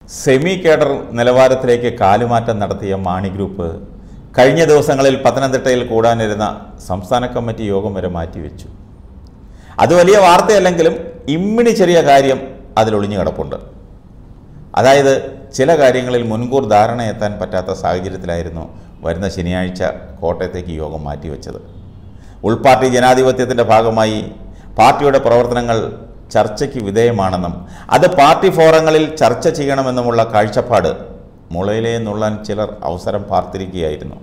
semi cadre നിലവാരത്തിലേക്ക് കാലുമാറ്റം നടത്തിയ Mani group കഴിഞ്ഞ ദിവസങ്ങളിൽ പത്തനംതിട്ടയിൽ കൂടാനിരുന്ന സംസ്ഥാന കമ്മിറ്റി യോഗം വരെ മാറ്റിവെച്ചു അത് വലിയ വാർത്തയല്ലെങ്കിലും ഇമ്മിണി ചെറിയ കാര്യം അതിലൊളിഞ്ഞു കിടപ്പുണ്ട് അതായത് ചില കാര്യങ്ങളിൽ മുൻകൂർ ധാരണ എത്താൻ പറ്റാത്ത സാഹചര്യത്തിലായിരുന്നു വരുന്ന ശനിയാഴ്ച കോട്ടയത്തേക്ക് യോഗം മാറ്റിവെച്ചത് ഉൾപാർട്ടി ജനാധിപത്യത്തിൻ്റെ ഭാഗമായി പാർട്ടിയുടെ പ്രവർത്തനങ്ങൾ ചർച്ചയ്ക്ക് വിധേയമാണെന്നും അത് പാർട്ടി ഫോറങ്ങളിൽ ചർച്ച ചെയ്യണമെന്നുമുള്ള കാഴ്ചപ്പാട് മുളയിലേ നുള്ളാൻ ചിലർ അവസരം പാർത്തിരിക്കുകയായിരുന്നു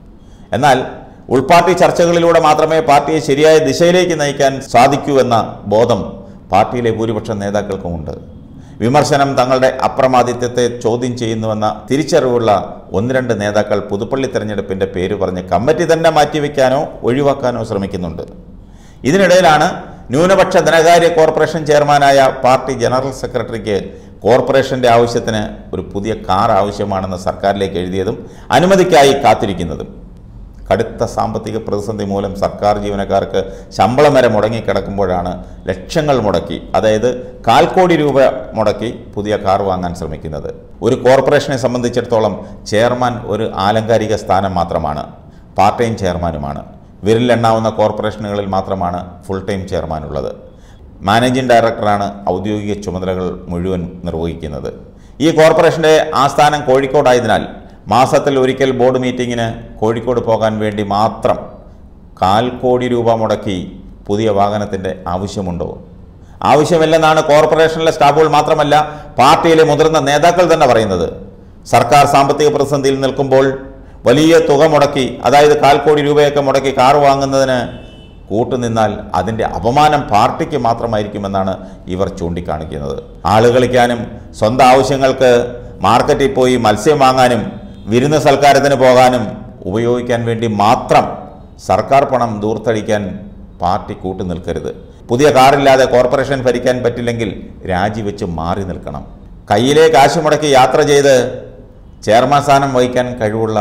എന്നാൽ ഉൾപാർട്ടി ചർച്ചകളിലൂടെ മാത്രമേ പാർട്ടിയെ ശരിയായ ദിശയിലേക്ക് നയിക്കാൻ സാധിക്കൂ എന്ന ബോധം പാർട്ടിയിലെ ഭൂരിപക്ഷം നേതാക്കൾക്കുമുണ്ട് വിമർശനം തങ്ങളുടെ അപ്രമാദിത്വത്തെ ചോദ്യം ചെയ്യുന്നുവെന്ന തിരിച്ചറിവുള്ള ഒന്ന് രണ്ട് നേതാക്കൾ പുതുപ്പള്ളി തെരഞ്ഞെടുപ്പിൻ്റെ പേര് പറഞ്ഞ് കമ്മിറ്റി തന്നെ മാറ്റിവെക്കാനോ ഒഴിവാക്കാനോ ശ്രമിക്കുന്നുണ്ട് ഇതിനിടയിലാണ് ന്യൂനപക്ഷ ധനകാര്യ കോർപ്പറേഷൻ ചെയർമാനായ പാർട്ടി ജനറൽ സെക്രട്ടറിക്ക് കോർപ്പറേഷന്റെ ആവശ്യത്തിന് ഒരു പുതിയ കാർ ആവശ്യമാണെന്ന് സർക്കാരിലേക്ക് എഴുതിയതും അനുമതിക്കായി കാത്തിരിക്കുന്നതും കടുത്ത സാമ്പത്തിക പ്രതിസന്ധി മൂലം സർക്കാർ ജീവനക്കാർക്ക് ശമ്പളം വരെ മുടങ്ങിക്കിടക്കുമ്പോഴാണ് ലക്ഷങ്ങൾ മുടക്കി അതായത് കാൽ കോടി രൂപ മുടക്കി പുതിയ കാർ വാങ്ങാൻ ശ്രമിക്കുന്നത് ഒരു കോർപ്പറേഷനെ സംബന്ധിച്ചിടത്തോളം ചെയർമാൻ ഒരു ആലങ്കാരിക സ്ഥാനം മാത്രമാണ് പാർട്ട് ടൈം ചെയർമാനുമാണ് വിരലിലെണ്ണാവുന്ന കോർപ്പറേഷനുകളിൽ മാത്രമാണ് ഫുൾ ടൈം ചെയർമാൻ ഉള്ളത് മാനേജിംഗ് ഡയറക്ടറാണ് ഔദ്യോഗിക ചുമതലകൾ മുഴുവൻ നിർവഹിക്കുന്നത് ഈ കോർപ്പറേഷൻ്റെ ആസ്ഥാനം കോഴിക്കോടായതിനാൽ മാസത്തിൽ ഒരിക്കൽ ബോർഡ് മീറ്റിങ്ങിന് കോഴിക്കോട് പോകാൻ വേണ്ടി മാത്രം കാൽ കോടി രൂപ മുടക്കി പുതിയ വാഹനത്തിൻ്റെ ആവശ്യമുണ്ടോ ആവശ്യമില്ലെന്നാണ് കോർപ്പറേഷനിലെ സ്റ്റാഫുകൾ മാത്രമല്ല പാർട്ടിയിലെ മുതിർന്ന നേതാക്കൾ തന്നെ പറയുന്നത് സർക്കാർ സാമ്പത്തിക പ്രതിസന്ധിയിൽ നിൽക്കുമ്പോൾ വലിയ തുക മുടക്കി അതായത് കാൽ കോടി രൂപയൊക്കെ മുടക്കി കാർ വാങ്ങുന്നതിന് കൂട്ടുനിന്നാൽ അതിൻ്റെ അപമാനം പാർട്ടിക്ക് മാത്രമായിരിക്കുമെന്നാണ് ഇവർ ചൂണ്ടിക്കാണിക്കുന്നത് ആള് കളിക്കാനും സ്വന്തം ആവശ്യങ്ങൾക്ക് മാർക്കറ്റിൽ പോയി മത്സ്യം വാങ്ങാനും വിരുന്ന് സൽക്കാരത്തിന് പോകാനും ഉപയോഗിക്കാൻ വേണ്ടി മാത്രം സർക്കാർ പണം ദൂർത്തടിക്കാൻ പാർട്ടി കൂട്ടു നിൽക്കരുത് പുതിയ കാറില്ലാതെ കോർപ്പറേഷൻ ഭരിക്കാൻ പറ്റില്ലെങ്കിൽ രാജിവെച്ച് മാറി നിൽക്കണം കയ്യിലെ കാശ് മുടക്കി യാത്ര ചെയ്ത് ചെയർമാൻ സ്ഥാനം വഹിക്കാൻ കഴിവുള്ള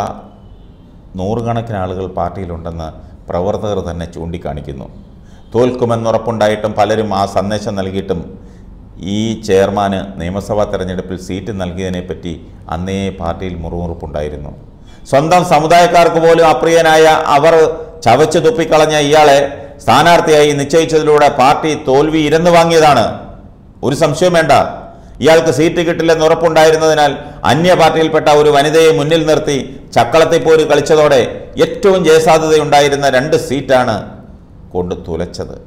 നൂറുകണക്കിന് ആളുകൾ പാർട്ടിയിലുണ്ടെന്ന് പ്രവർത്തകർ തന്നെ ചൂണ്ടിക്കാണിക്കുന്നു തോൽക്കുമെന്നുറപ്പുണ്ടായിട്ടും പലരും ആ സന്ദേശം നൽകിയിട്ടും ഈ ചെയർമാന് നിയമസഭാ തെരഞ്ഞെടുപ്പിൽ സീറ്റ് നൽകിയതിനെപ്പറ്റി അന്നേ പാർട്ടിയിൽ മുറുമുറുപ്പുണ്ടായിരുന്നു സ്വന്തം സമുദായക്കാർക്ക് പോലും അപ്രിയനായ അവർ ചവച്ചു തുപ്പിക്കളഞ്ഞ ഇയാളെ സ്ഥാനാർത്ഥിയായി നിശ്ചയിച്ചതിലൂടെ പാർട്ടി തോൽവി ഇരന്നു വാങ്ങിയതാണ് ഒരു സംശയവും വേണ്ട ഇയാൾക്ക് സീറ്റ് കിട്ടില്ലെന്ന് ഉറപ്പുണ്ടായിരുന്നതിനാൽ അന്യ പാർട്ടിയിൽപ്പെട്ട ഒരു വനിതയെ മുന്നിൽ നിർത്തി ചക്കളത്തിൽ പോര് കളിച്ചതോടെ ഏറ്റവും ജയസാധ്യതയുണ്ടായിരുന്ന രണ്ട് സീറ്റാണ് കൊണ്ട് തുലച്ചത്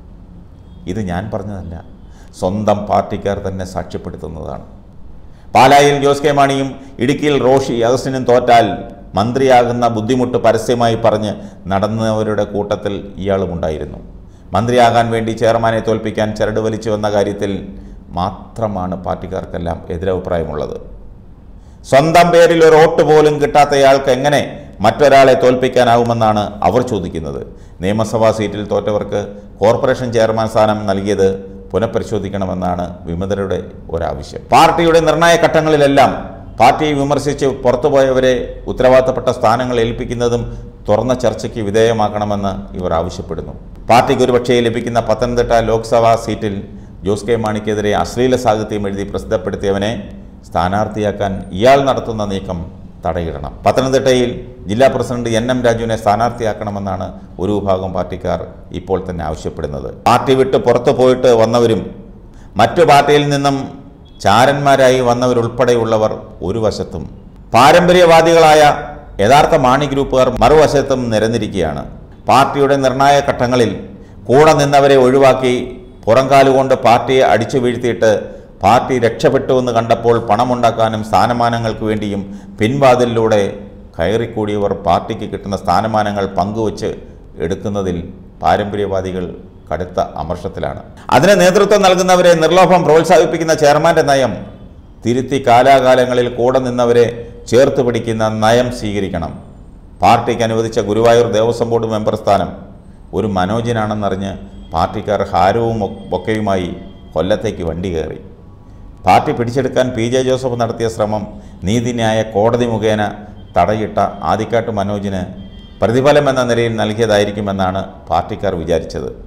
ഇത് ഞാൻ പറഞ്ഞതല്ല സ്വന്തം പാർട്ടിക്കാർ തന്നെ സാക്ഷ്യപ്പെടുത്തുന്നതാണ് പാലായിൽ ജോസ് കെ മാണിയും ഇടുക്കിയിൽ റോഷി അഗസ്റ്റിനും തോറ്റാൽ മന്ത്രിയാകുന്ന ബുദ്ധിമുട്ട് പരസ്യമായി പറഞ്ഞ് നടന്നവരുടെ കൂട്ടത്തിൽ ഇയാളുമുണ്ടായിരുന്നു മന്ത്രിയാകാൻ വേണ്ടി ചെയർമാനെ തോൽപ്പിക്കാൻ ചരട് വലിച്ചു വന്ന കാര്യത്തിൽ മാത്രമാണ് പാർട്ടിക്കാർക്കെല്ലാം എതിരഭിപ്രായമുള്ളത് സ്വന്തം പേരിൽ ഒരു വോട്ട് പോലും കിട്ടാത്തയാൾക്ക് എങ്ങനെ മറ്റൊരാളെ തോൽപ്പിക്കാനാവുമെന്നാണ് അവർ ചോദിക്കുന്നത് നിയമസഭാ സീറ്റിൽ തോറ്റവർക്ക് കോർപ്പറേഷൻ ചെയർമാൻ സ്ഥാനം നൽകിയത് പുനഃപരിശോധിക്കണമെന്നാണ് വിമതരുടെ ഒരാവശ്യം പാർട്ടിയുടെ നിർണായ ഘട്ടങ്ങളിലെല്ലാം പാർട്ടിയെ വിമർശിച്ച് പുറത്തുപോയവരെ ഉത്തരവാദിത്തപ്പെട്ട സ്ഥാനങ്ങൾ ഏൽപ്പിക്കുന്നതും തുറന്ന ചർച്ചയ്ക്ക് വിധേയമാക്കണമെന്ന് ഇവർ ആവശ്യപ്പെടുന്നു പാർട്ടിക്ക് ഒരുപക്ഷേ ലഭിക്കുന്ന പത്തനംതിട്ട ലോക്സഭാ സീറ്റിൽ ജോസ് കെ മാണിക്കെതിരെ അശ്ലീല സാഹിത്യം എഴുതി പ്രസിദ്ധപ്പെടുത്തിയവനെ സ്ഥാനാർത്ഥിയാക്കാൻ ഇയാൾ നടത്തുന്ന നീക്കം തടയിടണം പത്തനംതിട്ടയിൽ ജില്ലാ പ്രസിഡന്റ് എൻ എം രാജുവിനെ സ്ഥാനാർത്ഥിയാക്കണമെന്നാണ് ഒരു വിഭാഗം പാർട്ടിക്കാർ ഇപ്പോൾ തന്നെ ആവശ്യപ്പെടുന്നത് പാർട്ടി വിട്ട് പുറത്തു പോയിട്ട് വന്നവരും മറ്റു പാർട്ടിയിൽ നിന്നും ചാരന്മാരായി വന്നവരുൾപ്പെടെയുള്ളവർ ഒരു വശത്തും പാരമ്പര്യവാദികളായ യഥാർത്ഥ മാണി ഗ്രൂപ്പുകാർ മറുവശത്തും നിരന്നിരിക്കുകയാണ് പാർട്ടിയുടെ നിർണായക ഘട്ടങ്ങളിൽ കൂടെ നിന്നവരെ ഒഴിവാക്കി പുറംകാലുകൊണ്ട് പാർട്ടിയെ അടിച്ചു വീഴ്ത്തിയിട്ട് പാർട്ടി രക്ഷപ്പെട്ടുവെന്ന് കണ്ടപ്പോൾ പണമുണ്ടാക്കാനും സ്ഥാനമാനങ്ങൾക്ക് വേണ്ടിയും പിൻവാതിലിലൂടെ കയറിക്കൂടിയവർ പാർട്ടിക്ക് കിട്ടുന്ന സ്ഥാനമാനങ്ങൾ പങ്കുവച്ച് എടുക്കുന്നതിൽ പാരമ്പര്യവാദികൾ കടുത്ത അമർഷത്തിലാണ് അതിന് നേതൃത്വം നൽകുന്നവരെ നിർലോഭം പ്രോത്സാഹിപ്പിക്കുന്ന ചെയർമാന്റെ നയം തിരുത്തി കാലാകാലങ്ങളിൽ കൂടെ നിന്നവരെ ചേർത്ത് പിടിക്കുന്ന നയം സ്വീകരിക്കണം പാർട്ടിക്ക് അനുവദിച്ച ഗുരുവായൂർ ദേവസ്വം ബോർഡ് മെമ്പർ സ്ഥാനം ഒരു മനോജിനാണെന്നറിഞ്ഞ് പാർട്ടിക്കാർ ഹാരവും ബൊക്കയുമായി കൊല്ലത്തേക്ക് വണ്ടി കയറി പാർട്ടി പിടിച്ചെടുക്കാൻ പി ജെ ജോസഫ് നടത്തിയ ശ്രമം നീതിന്യായ കോടതി മുഖേന തടയിട്ട ആദിക്കാട്ട് മനോജിന് പ്രതിഫലം എന്ന നിലയിൽ നൽകിയതായിരിക്കുമെന്നാണ് പാർട്ടിക്കാർ വിചാരിച്ചത്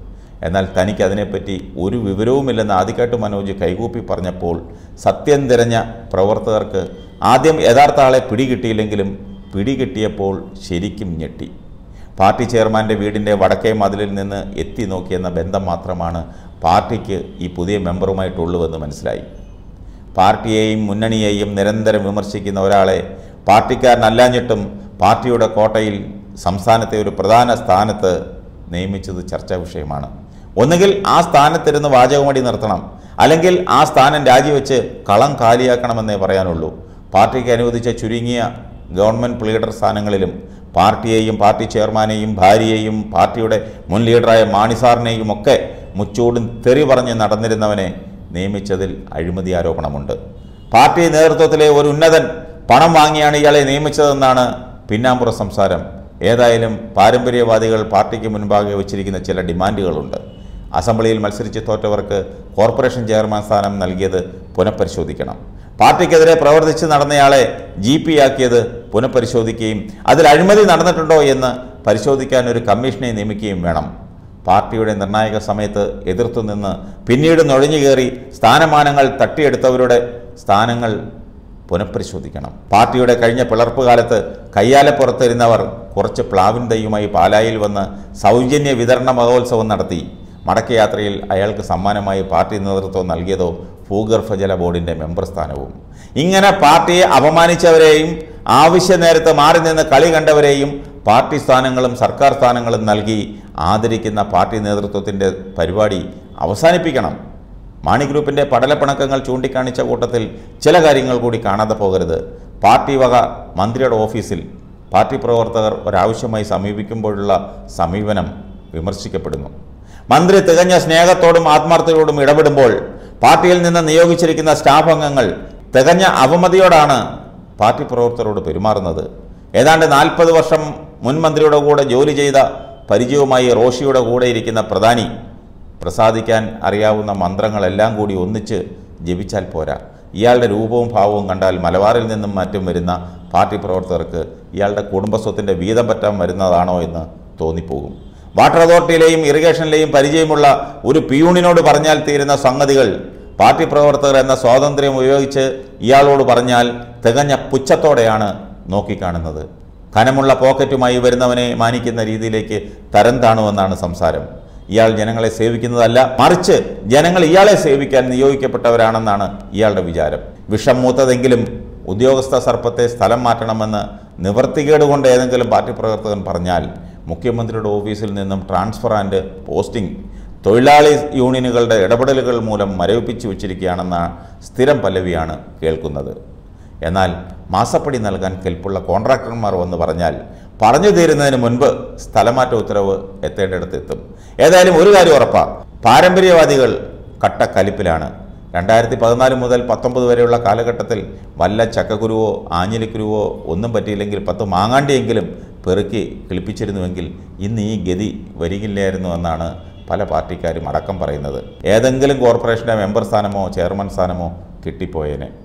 എന്നാൽ തനിക്ക് അതിനെപ്പറ്റി ഒരു വിവരവുമില്ലെന്ന് ആദിക്കാട്ട് മനോജ് കൈകൂപ്പി പറഞ്ഞപ്പോൾ സത്യം തിരഞ്ഞ പ്രവർത്തകർക്ക് ആദ്യം യഥാർത്ഥ ആളെ പിടികിട്ടിയില്ലെങ്കിലും പിടികിട്ടിയപ്പോൾ ശരിക്കും ഞെട്ടി പാർട്ടി ചെയർമാൻ്റെ വീടിൻ്റെ വടക്കേ മതിലിൽ നിന്ന് എത്തി നോക്കിയെന്ന ബന്ധം മാത്രമാണ് പാർട്ടിക്ക് ഈ പുതിയ മെമ്പറുമായിട്ടുള്ളൂവെന്ന് മനസ്സിലായി പാർട്ടിയെയും മുന്നണിയെയും നിരന്തരം വിമർശിക്കുന്ന ഒരാളെ പാർട്ടിക്കാരനല്ലാഞ്ഞിട്ടും പാർട്ടിയുടെ കോട്ടയിൽ സംസ്ഥാനത്തെ ഒരു പ്രധാന സ്ഥാനത്ത് നിയമിച്ചത് ചർച്ചാ വിഷയമാണ് ഒന്നുകിൽ ആ സ്ഥാനത്തിരുന്ന് വാചകമടി നിർത്തണം അല്ലെങ്കിൽ ആ സ്ഥാനം രാജിവെച്ച് കളം കാലിയാക്കണമെന്നേ പറയാനുള്ളൂ പാർട്ടിക്ക് അനുവദിച്ച ചുരുങ്ങിയ ഗവൺമെൻറ് പ്ലീഡർ സ്ഥാനങ്ങളിലും പാർട്ടിയെയും പാർട്ടി ചെയർമാനെയും ഭാര്യയെയും പാർട്ടിയുടെ മുൻ ലീഡറായ മാണിസാറിനെയും ഒക്കെ മുച്ചൂടും തെറി പറഞ്ഞ് നടന്നിരുന്നവനെ നിയമിച്ചതിൽ അഴിമതി ആരോപണമുണ്ട് പാർട്ടി നേതൃത്വത്തിലെ ഒരു ഉന്നതൻ പണം വാങ്ങിയാണ് ഇയാളെ നിയമിച്ചതെന്നാണ് പിന്നാമ്പുറ സംസാരം ഏതായാലും പാരമ്പര്യവാദികൾ പാർട്ടിക്ക് മുൻപാകെ വച്ചിരിക്കുന്ന ചില ഡിമാൻഡുകളുണ്ട് അസംബ്ലിയിൽ മത്സരിച്ച് തോറ്റവർക്ക് കോർപ്പറേഷൻ ചെയർമാൻ സ്ഥാനം നൽകിയത് പുനഃപരിശോധിക്കണം പാർട്ടിക്കെതിരെ പ്രവർത്തിച്ച് നടന്നയാളെ ജി പി ആക്കിയത് പുനഃപരിശോധിക്കുകയും അതിൽ അഴിമതി നടന്നിട്ടുണ്ടോ എന്ന് പരിശോധിക്കാൻ ഒരു കമ്മീഷനെ നിയമിക്കുകയും വേണം പാർട്ടിയുടെ നിർണായക സമയത്ത് എതിർത്തു നിന്ന് പിന്നീട് നുഴഞ്ഞു കയറി സ്ഥാനമാനങ്ങൾ തട്ടിയെടുത്തവരുടെ സ്ഥാനങ്ങൾ പുനഃപരിശോധിക്കണം പാർട്ടിയുടെ കഴിഞ്ഞ പിളർപ്പ് കാലത്ത് കയ്യാലപ്പുറത്തിരുന്നവർ കുറച്ച് പ്ലാവിൻ തൈയുമായി പാലായിൽ വന്ന് സൗജന്യ വിതരണ മഹോത്സവം നടത്തി മടക്കയാത്രയിൽ അയാൾക്ക് സമ്മാനമായി പാർട്ടി നേതൃത്വം നൽകിയതോ ഭൂഗർഭജല ബോർഡിൻ്റെ മെമ്പർ സ്ഥാനവും ഇങ്ങനെ പാർട്ടിയെ അപമാനിച്ചവരെയും ആവശ്യ നേരത്ത് മാറി നിന്ന് കളി കണ്ടവരെയും പാർട്ടി സ്ഥാനങ്ങളും സർക്കാർ സ്ഥാനങ്ങളും നൽകി ആദരിക്കുന്ന പാർട്ടി നേതൃത്വത്തിൻ്റെ പരിപാടി അവസാനിപ്പിക്കണം മാണി ഗ്രൂപ്പിൻ്റെ പടലപ്പിണക്കങ്ങൾ ചൂണ്ടിക്കാണിച്ച കൂട്ടത്തിൽ ചില കാര്യങ്ങൾ കൂടി കാണാതെ പോകരുത് പാർട്ടി വക മന്ത്രിയുടെ ഓഫീസിൽ പാർട്ടി പ്രവർത്തകർ ഒരാവശ്യമായി സമീപിക്കുമ്പോഴുള്ള സമീപനം വിമർശിക്കപ്പെടുന്നു മന്ത്രി തികഞ്ഞ സ്നേഹത്തോടും ആത്മാർത്ഥതയോടും ഇടപെടുമ്പോൾ പാർട്ടിയിൽ നിന്ന് നിയോഗിച്ചിരിക്കുന്ന സ്റ്റാഫ് അംഗങ്ങൾ തികഞ്ഞ അവമതിയോടാണ് പാർട്ടി പ്രവർത്തകരോട് പെരുമാറുന്നത് ഏതാണ്ട് നാൽപ്പത് വർഷം മുൻ മന്ത്രിയുടെ കൂടെ ജോലി ചെയ്ത പരിചയവുമായി റോഷിയുടെ കൂടെ ഇരിക്കുന്ന പ്രധാനി പ്രസാദിക്കാൻ അറിയാവുന്ന മന്ത്രങ്ങളെല്ലാം കൂടി ഒന്നിച്ച് ജപിച്ചാൽ പോരാ ഇയാളുടെ രൂപവും ഭാവവും കണ്ടാൽ മലബാറിൽ നിന്നും മറ്റും വരുന്ന പാർട്ടി പ്രവർത്തകർക്ക് ഇയാളുടെ കുടുംബസ്വത്തിൻ്റെ വീതം പറ്റാൻ വരുന്നതാണോ എന്ന് തോന്നിപ്പോകും വാട്ടർ അതോറിറ്റിയിലെയും ഇറിഗേഷനിലെയും പരിചയമുള്ള ഒരു പിയൂണിനോട് പറഞ്ഞാൽ തീരുന്ന സംഗതികൾ പാർട്ടി പ്രവർത്തകർ എന്ന സ്വാതന്ത്ര്യം ഉപയോഗിച്ച് ഇയാളോട് പറഞ്ഞാൽ തികഞ്ഞ പുച്ഛത്തോടെയാണ് നോക്കിക്കാണുന്നത് ഖനമുള്ള പോക്കറ്റുമായി വരുന്നവനെ മാനിക്കുന്ന രീതിയിലേക്ക് തരം താണുവെന്നാണ് സംസാരം ഇയാൾ ജനങ്ങളെ സേവിക്കുന്നതല്ല മറിച്ച് ജനങ്ങൾ ഇയാളെ സേവിക്കാൻ നിയോഗിക്കപ്പെട്ടവരാണെന്നാണ് ഇയാളുടെ വിചാരം വിഷം മൂത്തതെങ്കിലും ഉദ്യോഗസ്ഥ സർപ്പത്തെ സ്ഥലം മാറ്റണമെന്ന് നിവർത്തികേട് കൊണ്ട് ഏതെങ്കിലും പാർട്ടി പ്രവർത്തകൻ പറഞ്ഞാൽ മുഖ്യമന്ത്രിയുടെ ഓഫീസിൽ നിന്നും ട്രാൻസ്ഫർ ആൻഡ് പോസ്റ്റിംഗ് തൊഴിലാളി യൂണിയനുകളുടെ ഇടപെടലുകൾ മൂലം മരവിപ്പിച്ചു വച്ചിരിക്കുകയാണെന്ന സ്ഥിരം പല്ലവിയാണ് കേൾക്കുന്നത് എന്നാൽ മാസപ്പടി നൽകാൻ കെൽപ്പുള്ള കോൺട്രാക്ടർമാർ വന്ന് പറഞ്ഞാൽ പറഞ്ഞു തീരുന്നതിന് മുൻപ് സ്ഥലമാറ്റ ഉത്തരവ് എത്തേണ്ടിടത്ത് എത്തും ഏതായാലും ഒരു കാര്യം ഉറപ്പാ പാരമ്പര്യവാദികൾ കട്ട കലിപ്പിലാണ് രണ്ടായിരത്തി പതിനാല് മുതൽ പത്തൊമ്പത് വരെയുള്ള കാലഘട്ടത്തിൽ വല്ല ചക്കക്കുരുവോ ആഞ്ഞിലിക്കുരുവോ ഒന്നും പറ്റിയില്ലെങ്കിൽ പത്ത് മാങ്ങാണ്ടിയെങ്കിലും പെറുക്കി കിളിപ്പിച്ചിരുന്നുവെങ്കിൽ ഇന്ന് ഈ ഗതി വരികില്ലായിരുന്നു എന്നാണ് പല പാർട്ടിക്കാരും അടക്കം പറയുന്നത് ഏതെങ്കിലും കോർപ്പറേഷൻ്റെ മെമ്പർ സ്ഥാനമോ ചെയർമാൻ സ്ഥാനമോ കിട്ടിപ്പോയേനെ